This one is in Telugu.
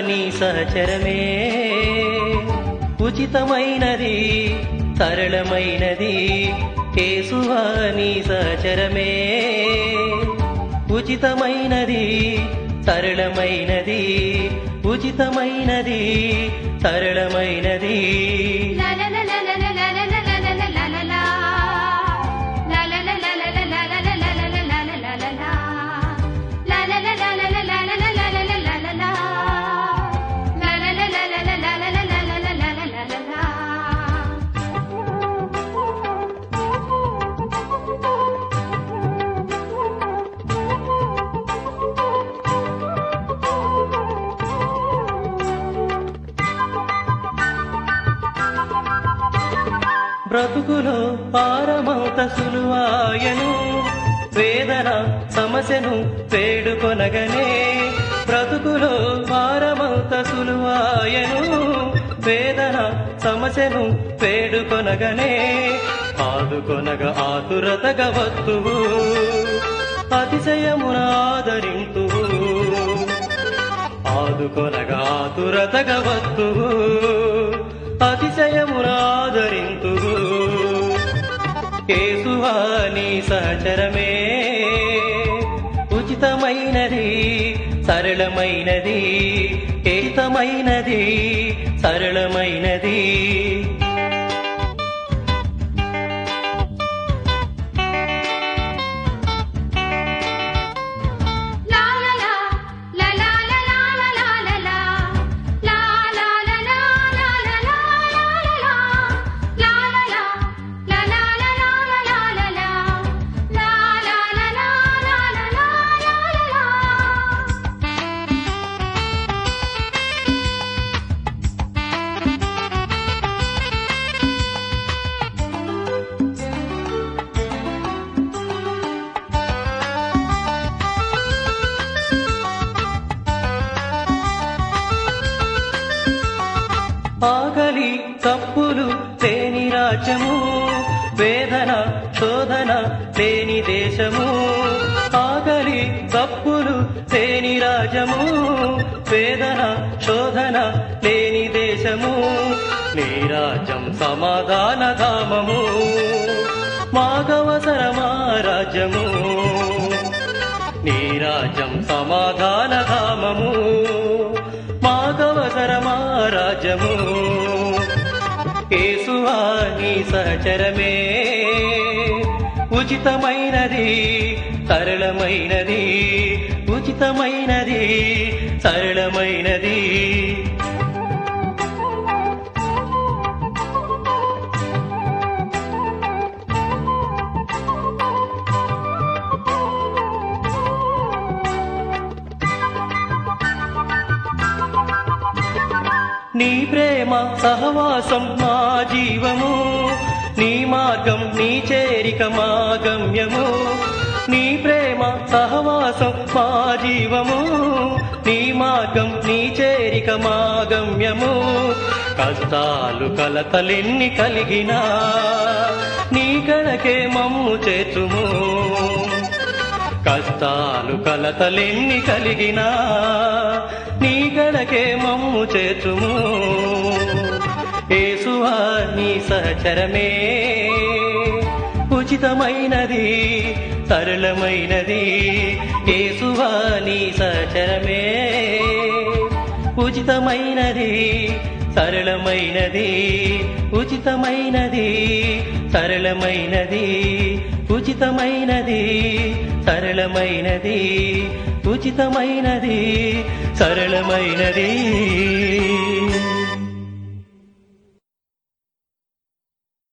నీ సహచరమే ఉచితమైనది సరళమైనది కేశువా నీ సహచరమే ఉచితమైనది సరళమైనది ఉచితమైనది సరళమైనది బ్రతుకులో పారమౌత సులువాయను వేదన సమస్యను వేడుకొనగనే బ్రతుకులో పారమౌత సులువాయను వేదన సమస్యను వేడుకొనగనే ఆదుకొనగ ఆతురతగా వత్తువు అతిశయమున ఆదరింతువు ఆదుకొనగా ఆతురతగా వత్తువు అతిశయమునాదరింతువు కేశువా నీ సహచరమే ఉచితమైనది సరళమైనది ఏతమైనది సరళమైనది ఆకలి తప్పులు లేని రాజ్యము వేదన శోధన లేని దేశము ఆకలి తప్పులు లేని రాజ్యము వేదన శోధన లేని దేశము నీ రాజ్యం సమాధాన ధామము మాగవసరమా రాజ్యము నీ రాజ్యం సమాధాన ధామము మాగవసరమా రాజ్యము కేశువా నీ సహచరమే ఉచితమైనది సరళమైనది ఉచితమైనది సరళమైనది నీ ప్రేమ సహవాసం మా జీవము నీ మార్గం నీ చేరిక మా గమ్యము నీ ప్రేమ సహవాసం మా జీవము నీ మార్గం నీ చేరిక మా గమ్యము కష్టాలు కలతలెన్ని కలిగినా నీ కడకే మమ్ము చేతుము కష్టాలు కలతలెన్ని కలిగినా నీ గడకే మమ్ము చేతుము ఏసువా నీ సహచరమే ఉచితమైనది సరళమైనది ఏసువా నీ సహచరమే ఉచితమైనది సరళమైనది ఉచితమైనది సరళమైనది ఉచితమైనది సరళమైనది ఉచితమైనది సరళమైనది